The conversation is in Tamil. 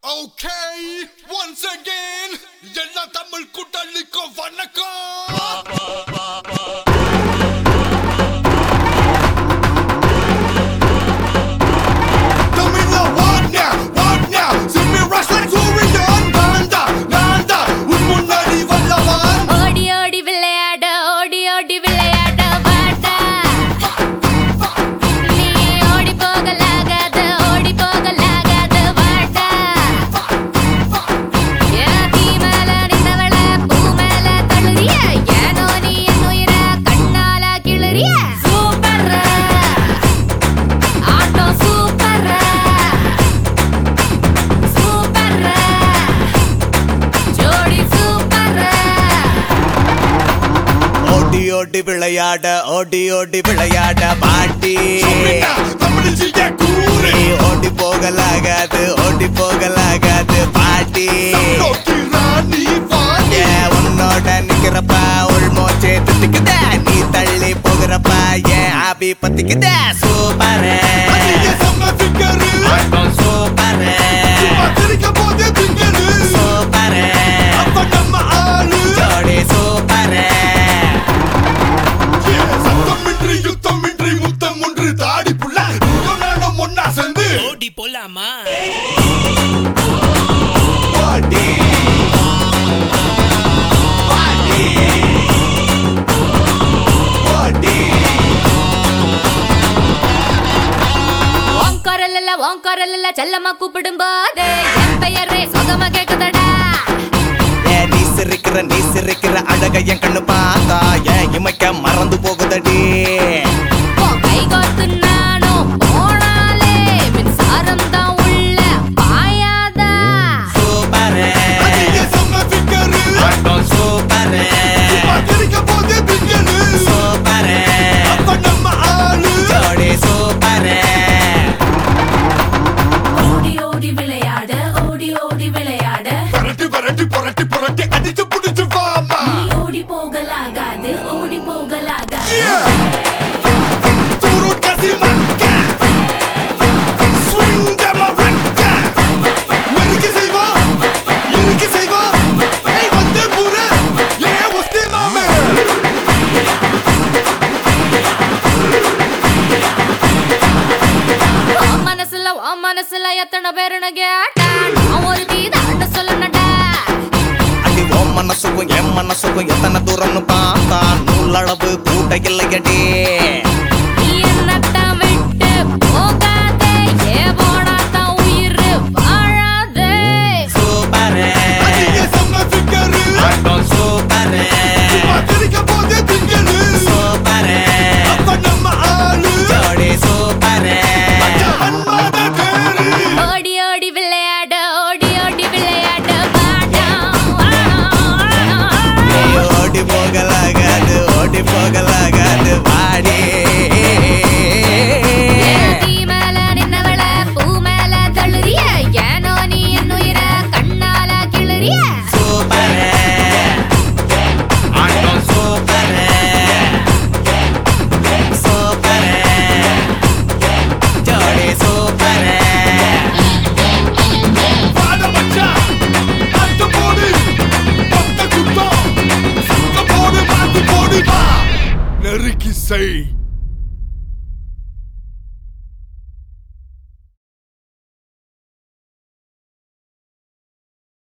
Okay, once again, எல்லா தமிழ் கூட்டாளிக்கும் வணக்கம் தமிழ்ல வாட்னா, வாட்னா, சிம்மி ரசன் சூரியன் நான்தா, நான்தா, உன் முன்னாடி வல்லவன். ஓடி ஓடி விளையாட ஓடி ஓடி விளையாட வாடா நீ ஓடி போகலாகாத ஓடி போகலாகாத வாடா என் தீ மேல நின்றவள பூ மேல தழுறிய ஏனோ நீ என் உயிர கண்ணால கிளறிய சூப்பர் ஆட்டம் சூப்பர் சூப்பர் ஜோடி சூப்பர் ஓடி ஓடி விளையாட ஓடி ஓடி விளையாட பாட்டி சும்மிட்டா, தமிழ் செய்ய கூறு. நீ ஓடி போகலாகாது ஓடி போகலாகாது பாட்டி நோக்கி ராணி வாணி. ஏ, உன்னோட நிக்கிறப்ப உள்மோச்சே திட்டுக்குத நீ தள்ளி போகிறப்ப ஏன் ஆபி பத்திக்குத சூப்பர் அதிக செம்ம figure. சூப்பர் சும்மா சிரிக்கும் போதே திங்கரு. சூப்பர் அப்ப நம்ம ஆளு. ஜோடி சூப்பர் Yeah, சத்தமின்றி யுத்தமின்றி முத்தம் ஒன்று தாடி புள்ள நீயும் நானும் ஒண்ணா சேர்ந்து ஓடி போலாமா பாட்டி பாட்டி பாட்டி உன் குரல் இல்ல உன் குரல் இல்ல செல்லமா கூப்பிடும் போது என் பெயரே சுகமா கேக்குதடா ஏன் நீ சிரிக்கிற நீ சிரிக்கிற அழக என் கண்ணு பார்த்தா ஏன் இமைக்க மறந்து போகுதடி உன் கை கோர்த்து நானும் போனாலே மின்சாரம் தான் உள்ள பாயாதா சூப்பர் அதிக செம்ம figure. சூப்பர் சும்மா சிரிக்கும் போதே திங்கரு. சூப்பர் அப்ப நம்ம ஆளு. ஜோடி சூப்பர் ஓடி ஓடி விளையாட ஓடி ஓடி விளையாட புரட்டி புரட்டி புரட்டி புரட்டி அடிச்சு புடிச்சு வாமா நீ ஓடி போகலாகாது ஓடி போகலாகாது Turun kasih makan Swing them around Meriki செய்வா இறுக்கி செய்வா ஏய் வந்து புற ஏன் ஒஸ்தி மாமே உன் மனசுல உன் மனசுல எத்தனை பேருன்னு கேட்டா நான் ஒரு தீதான்னு சொல்லணும்டா அடி ஓம் மனசுக்கும் என் மனசுக்கும் எத்தனை தூரம்னு பார்த்தா நூலளவு கூட்ட இல்லையடி நீ என்னத்தான் விட்டு போகாதே ஏ போனாதான் உயிர் வாழாதே சூப்பர் அதிக செம்ம ஃபிகர் சூப்பர் சும்மா சிரிக்கும் போதே திங்கரு சூப்பர் அப்ப நம்ம ஆளு ஜோடி சூப்பர் அன்பான பேரு ஓடி ஓடி விளையாட ஓடி ஓடி விளையாட வாடா நீ ஓடி போகலாகாது ஓடி போகல